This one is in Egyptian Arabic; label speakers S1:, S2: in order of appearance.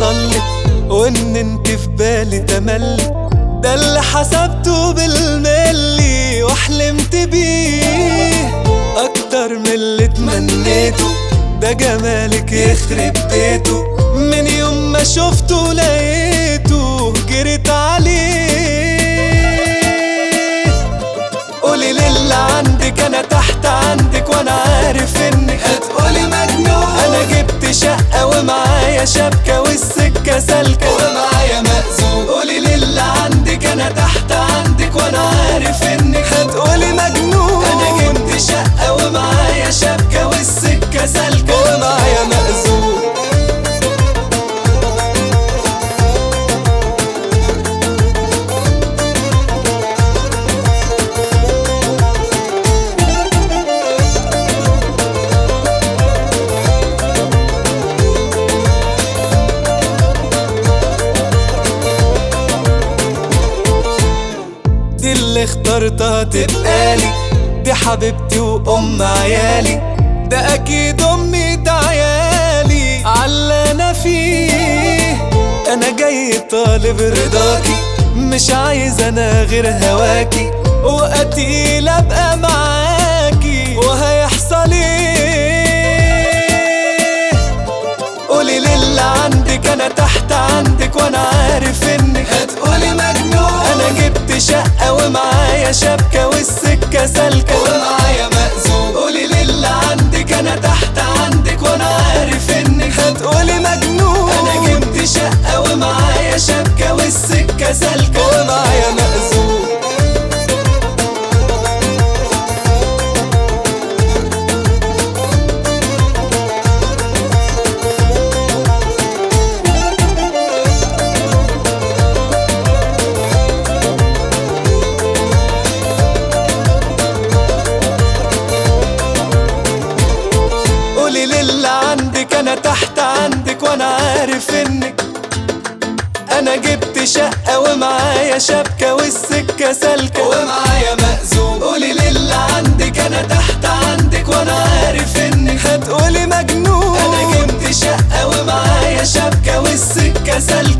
S1: حصل لك وان انت في بالي تملي ده اللي حسبته بالملي وحلمت بيه اكتر من اللي تمنيته ده جمالك يخرب بيته من يوم ما شفته لقيته جريت عليه قولي للي عندك انا تحت عندك وانا عارف انك هتقولي مجنون انا جبت شقة ومعايا شبكة والسكة سالكة ومعايا مأذون قولي للي عندك انا تحت عندك وانا عارف انك هتقولي مجنون انا جبت شقة ومعايا شبكة والسكة سالكة ومعايا مأذون دي اللي اخترتها تبقالي دي حبيبتي وام عيالي ده اكيد امي ده عيالي عاللي انا فيه انا جاي طالب رضاكي مش عايز انا غير هواكي وقتيل ابقى معاكي وهيحصل ايه قولي للي عندك انا تحت عندك وانا عارف انك هتقولي مجنون انا جبت شقة ومعايا شبكة والسكة سالكة ومعايا مأذون قولي للي عندك انا تحت عندك وانا عارف انك هتقولي مجنون انا جبت شقة ومعايا شبكة والسكة سالكة ومعايا مأذون قولي للي عندك انا تحت عندك وانا عارف انك انا جبت شقة ومعايا شبكة والسكة سالكة ومعايا مأذون قولي للي عندك انا تحت عندك وانا عارف انك هتقولي مجنون انا جبت شقة ومعايا شبكة والسكة سالكة